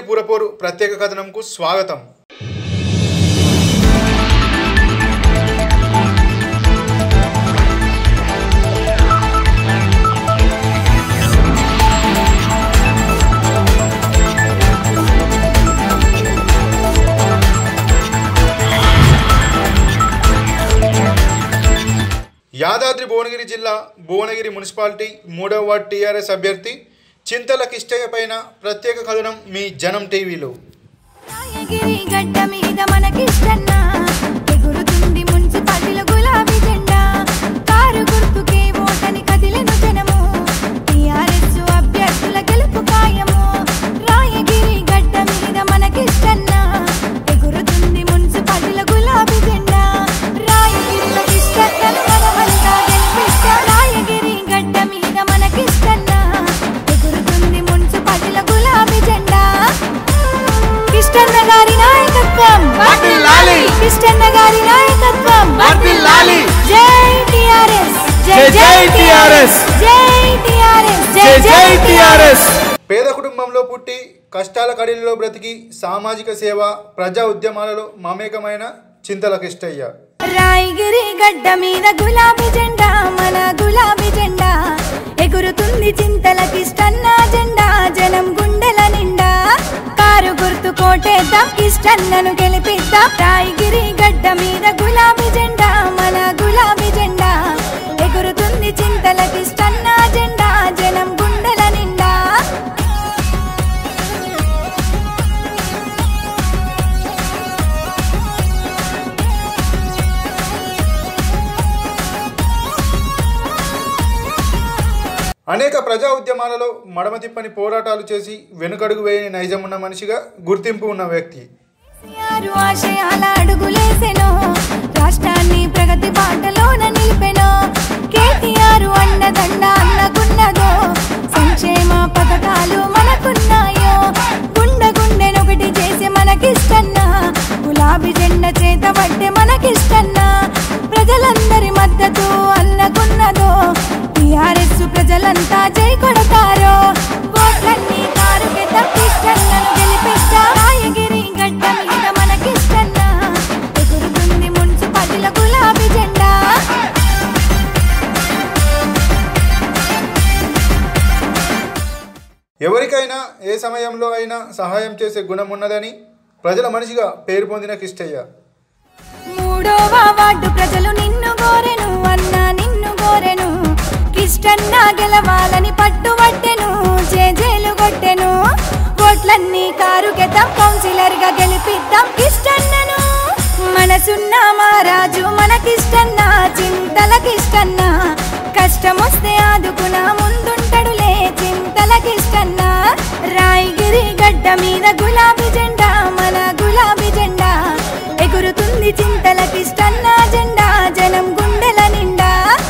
పురపోరు ప్రత్యేక కథనంకు స్వాగతం యాదాద్రి భువనగిరి జిల్లా భువనగిరి మున్సిపాలిటీ మూడవ వార్డ్ టీఆర్ఎస్ అభ్యర్థి చింతల కిష్టయ్య పైన ప్రత్యేక కథనం మీ జనం టీవీలో రాయగిరి గడ్డ మీద మనకిష్టన్న ఎగురుతుంది మున్సిపాలిటీల గులాబీ జెండా కారు గుర్తుకే ఓటని కదిలెను జనము టీఆర్ఎస్ అభ్యర్థుల గెలుపు ఖాయము రాయగిరి గడ్డ మీద మనకిష్టన్న ఎగురుతుంది మున్సిపాలిటీల గులాబీ జెండా రాయగిరిలో ఇష్టన్నను మనమంతా గెలిపిస్తా రాయగిరి గడ్డ మీద మనకిష్టన్న ఎగురుతుంది మున్సిపాలిటీల గులాబీ జెండా కిష్టన్న గారి నాయకత్వం వర్ధిల్లాలి. కిష్టన్న గారి నాయకత్వం వర్ధిల్లాలి. జై టిఆర్ఎస్ జై జై టిఆర్ఎస్. జై టిఆర్ఎస్ జై జై టిఆర్ఎస్ పేద కుటుంబంలో పుట్టి కష్టాల కడిలో బ్రతికి సామాజిక సేవ ప్రజా ఉద్యమాలలో మమేకమైన చింతల కిష్టయ్య రాయగిరి గడ్డ మీద గులాబీ జెండా మన గులాబీ జెండా ఎగురుతుంది చింతల కిష్టన్న జెండా జనం గుండెల నిండా కారు గుర్తు కోటేద్దాం కిష్టన్నను గెలిపిద్దాం రాయగిరి గడ్డ మీద గులాబీ జెండా మన గులాబీ జెండా ఎగురుతుంది చింతల కిష్టన్న జెండా జనం గుండెల నిండా అనేక ప్రజా ఉద్యమాలలో మడమ తిప్పని పోరాటాలు చేసి వెనుకడుగు వేయని నైజం ఉన్న మనిషిగా గుర్తింపు ఉన్న వ్యక్తి కేసీఆర్ ఆశయాల అడుగులేసెను రాష్ట్రాన్ని ప్రగతి బాటలోన నిలిపెను కేటీఆర్ అండదండ అన్నకున్నదో సంక్షేమ పథకాలు మనకున్నాయో గుండె గుండెనొకటి చేసి మనకిష్టన్నా గులాబీ జెండా చేత పట్టే మనకిష్టన్నా ప్రజలందరి మద్దతు అన్నకున్నదో టిఆర్ఎస్ ప్రజలంతా జై కొడతారో ఓట్లన్నీ కారుకే తప్పిష్టన్నను గెలిపిస్తా రాయగిరి గడ్డ మీద మనకిష్టన్నా ఎగురుతుంది మున్సిపాలిటీల గులాబీ జెండా ఎవరికైనా ఏ సమయంలో అయినా సహాయం చేసే గుణం ఉన్నదని ప్రజల మనిషిగా పేరు పొందిన కిష్టయ్య మూడవ వార్డు ప్రజలు నిన్ను కోరెను అన్నా నిన్ను కోరెను కిష్టన్న గెలవాలని పట్టుబట్టెను జేజేలు కొట్టెను ఓట్లన్నీ కారు గెతాం కౌన్సిలర్ గా గెలిపిద్దాం కిష్టన్నను మనసున్న మహారాజు మనకిష్టన్న చింతలకిష్టన్న కష్టమొస్తే ఆదుకున ముందుంటడులే చింతలకిష్టన్న రాయగిరి గడ్డ మీద గులాబీ జెండా మన గులాబీ జెండా ఎగురుతుంది చింతలకిష్టన్న జెండా జనం గుండెల నిండా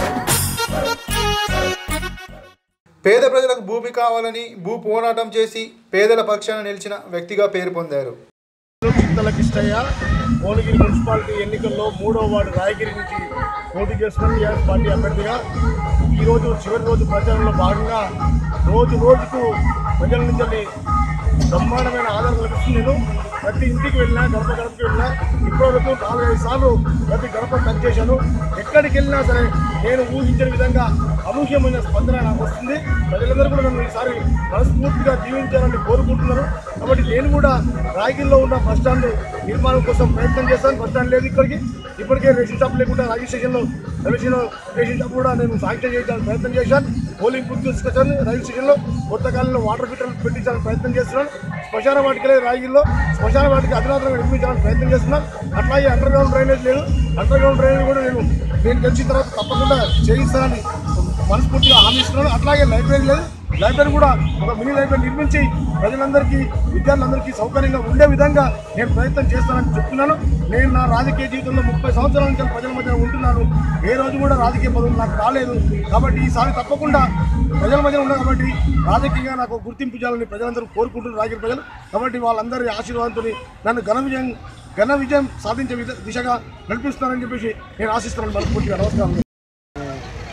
పేద ప్రజలకు భూమి కావాలని భూ పోరాటం చేసి పేదల పక్షాన నిలిచిన వ్యక్తిగా పేరు పొందారు చింతల కిష్టయ్య భువనగిరి మున్సిపాలిటీ ఎన్నికల్లో మూడో వార్డు రాయగిరి నుంచి పోటీ చేస్తున్న టీఆర్ఎస్ పార్టీ అభ్యర్థిగా ఈరోజు చివరి రోజు ప్రచారంలో భాగంగా రోజు రోజుకు ప్రజల నుంచి బ్రహ్మాండమైన ఆదరణ లభిస్తుంది నేను ప్రతి ఇంటికి వెళ్ళినా గడప గడపకి వెళ్ళినా ఇప్పటివరకు నాలుగైదు సార్లు ప్రతి గడప టచ్ చేశాను ఎక్కడికి వెళ్ళినా సరే నేను ఊహించిన విధంగా అనూహ్యమైన స్పందన నాకు వస్తుంది ప్రజలందరూ కూడా నన్ను ఈసారి మనస్ఫూర్తిగా జీవించాలని కోరుకుంటున్నారు కాబట్టి నేను కూడా రాయగిరిలో ఉన్న బస్ స్టాండ్ నిర్మాణం కోసం ప్రయత్నం చేస్తాను బస్ స్టాండ్ లేదు ఇక్కడికి ఇప్పటికే రేషన్ షాప్ లేకుండా రైల్వే స్టేషన్లో రైల్వే స్టేషన్లో రేషన్ షాప్ కూడా నేను శాంక్షన్ చేయడానికి ప్రయత్నం చేశాను పోలింగ్ బూత్ తీసుకొచ్చాను రైల్వే స్టేషన్లో కొత్త కాలంలో వాటర్ ఫిల్టర్లు పెట్టించాలని ప్రయత్నం చేస్తున్నాను శ్మశాన వాటికలే రాయగిరిలో శ్మశాన వాటికి అధునాతనంగా నిర్మించాలని ప్రయత్నం చేస్తున్నాను అట్లాగే అండర్ గ్రౌండ్ డ్రైనేజ్ లేదు అండర్ గ్రౌండ్ డ్రైనేజ్ కూడా నేను నేను గెలిచిన తర్వాత తప్పకుండా చేయిస్తానని మనస్ఫూర్తిగా హామీ ఇస్తున్నాను అట్లాగే లైబ్రరీ లేదు లైబ్రరీ కూడా ఒక మినీ లైబ్రరీ నిర్మించి ప్రజలందరికీ విద్యార్థులందరికీ సౌకర్యంగా ఉండే విధంగా నేను ప్రయత్నం చేస్తానని చెప్తున్నాను నేను నా రాజకీయ జీవితంలో ముప్పై సంవత్సరాల నుంచి ప్రజల మధ్య ఉంటున్నాను ఏ రోజు కూడా రాజకీయ పదవులు నాకు రాలేదు కాబట్టి ఈసారి తప్పకుండా ప్రజల మధ్య ఉన్నా కాబట్టి రాజకీయంగా నాకు గుర్తింపు చేయాలని ప్రజలందరూ కోరుకుంటున్నారు రాజకీయ ప్రజలు కాబట్టి వాళ్ళందరి ఆశీర్వాదంతో నన్ను ఘన విజయం ఘన విజయం సాధించే విధ దిశగా నడిపిస్తానని చెప్పేసి నేను ఆశిస్తున్నాను మనస్ఫూర్తిగా నమస్కారం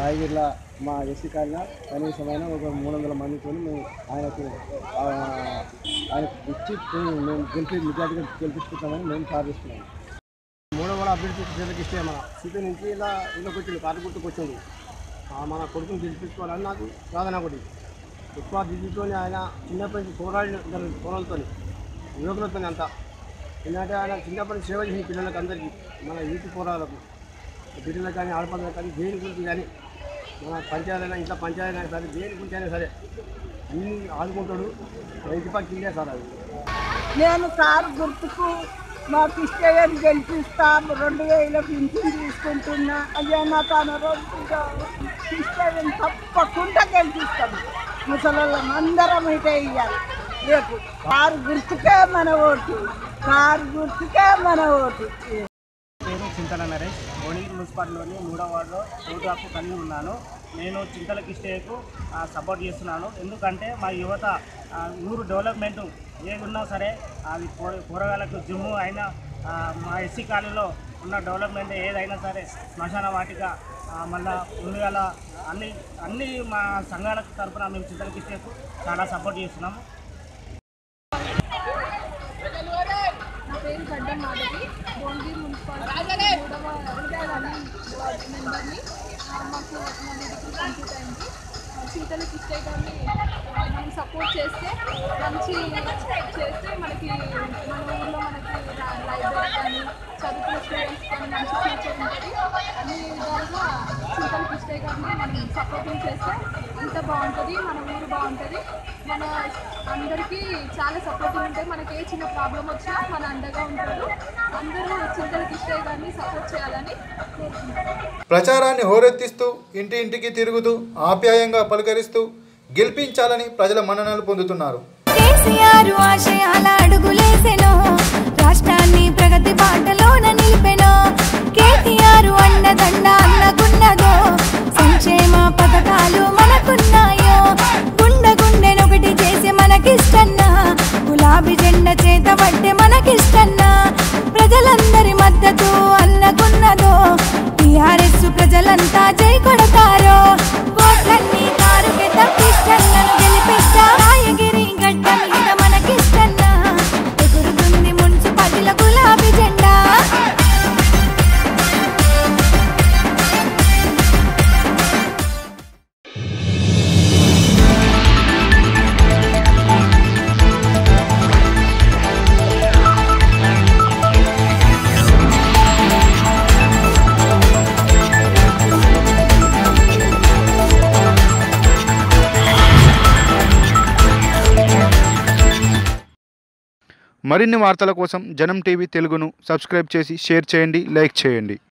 రాయగిరిలో మా ఎస్సీ కాలిన కనీసమైన ఒక మూడు వందల మందితో మేము ఆయనకు ఆ, ఆయనకు ఇచ్చి మేము గెలిపి మెజార్టీగా గెలిపించుకుంటామని మేము ప్రార్థిస్తున్నాము మూడో వాడు అభ్యర్థి ప్రజలకు ఇస్తే మన సీపీ నుంచి ఇలా ఇళ్ళకి వచ్చింది కారు గుర్తుకు వచ్చింది ఆ, మన కొడుకుని గెలిపించుకోవాలని నాకు సాధన ఒకటి ఎక్కువ దిద్దుతో ఆయన చిన్నప్పటి నుంచి పోరాడిన పోరాలతో యువకులతో అంతా ఎందుకంటే ఆయన చిన్నప్పటి నుంచి సేవ చేసిన పిల్లలకు అందరికీ మన యూత్ పోరాలకు బిడ్డలకు కానీ ఆడపడులకు కానీ దేని గురించి కానీ మన పంచాయతీ ఇంట్లో పంచాయతీ అయినా సరే దేని గురించి అయినా సరే అన్ని ఆదుకుంటాడు రైతు పక్క ఇల్లే సార్ అది నేను కారు గుర్తుకు మా కిష్టయ్యని గెలిపిస్తాం రెండు వేల పింఛన్ తీసుకుంటున్నా అదే నా తన రోజు కిష్టయ్యని తప్పకుండా గెలిపిస్తాం ముసలోళ్ళం అందరం ఇటే ఇయ్యాలి రేపు కారు గుర్తుకే మన ఓటు కారు గుర్తుకే మన ఓటు పేరు చింతల నరేష్ భువనగిరి మున్సిపాలిటీలోని మూడో వార్డులో ఓటు హక్కు కలిగి ఉన్నాను నేను చింతల కిష్టయ్యకు ఆ, సపోర్ట్ చేస్తున్నాను ఎందుకంటే మా యువత ఆ, ఊరు డెవలప్మెంట్ ఏది ఉన్నా సరే అది కూర- కూరగాయలకు జిమ్ము అయినా ఆ, మా ఎస్సీ కాలనీలో ఉన్న డెవలప్మెంట్ ఏదైనా సరే శ్మశాన వాటిక ఆ, మళ్ళా ముందుగాల అన్ని అన్ని మా సంఘాల తరఫున మేము చింతల కిష్టయ్యకు చాలా సపోర్ట్ చేస్తున్నాము నా పేరు గడ్డ మాధవి భువనగిరి మున్సిపాలిటీ మూడవ రన్నింగ్ వార్డ్ మెంబర్ని ఆ, మాకు మా డిగ్రీ కంప్లీట్ అయింది ఆ, శీతల కిష్టయ్య గారిని మనం సపోర్ట్ చేస్తే మంచి చేస్తే మనకి మన ఊర్లో మనకి లైబ్రరీ కానీ చదువుకున్న స్టూడెంట్స్ కానీ మంచి ఫ్యూచర్ ఉంటుంది అన్ని విధాలుగా శీతల కిష్టయ్య గారిని మనం సపోర్టింగ్ చేస్తే అంత బాగుంటుంది మన ఊరు బాగుంటుంది మన అందరికీ చాలా సపోర్టింగ్ ఉంటుంది మనకి ఏ చిన్న ప్రాబ్లం వచ్చినా మన అండగా ఉంటారు అందరూ చింతల కిష్టయ్య గారిని సపోర్ట్ చేయాలని కోరుకుంటున్నాను ప్రచారాన్ని హోరెత్తిస్తూ ఇంటి ఇంటికి తిరుగుతూ ఆప్యాయంగా పలకరిస్తూ గెలిపించాలని ప్రజల మన్ననలు పొందుతున్నారు కేసీఆర్ ఆశయాల అడుగులేసెను రాష్ట్రాన్ని ప్రగతి బాటలోన నిలిపెను కేటీఆర్ అండదండ అన్నకున్నదో సంక్షేమ పథకాలు మనకున్నాయో గుండె గుండెనొకటి చేసి మనకిష్టన్నా గులాబీ జెండా చేత పట్టే మనకిష్టన్నా ప్రజలందరి మద్దతు అన్నకున్నదో టిఆర్ఎస్ ప్రజలంతా జై కొడతారో ఓట్లన్నీ కారుకి తప్పిష్టన్నను గెలిపిస్తా రాయగిరి గడ్డ మీద మనకిష్టన్నా ఎగురుతుంది మున్సిపాలిటీల గులాబీ జెండా మరిన్ని వార్తల కోసం జనం టీవీ తెలుగును సబ్స్క్రైబ్ చేసి షేర్ చేయండి లైక్ చేయండి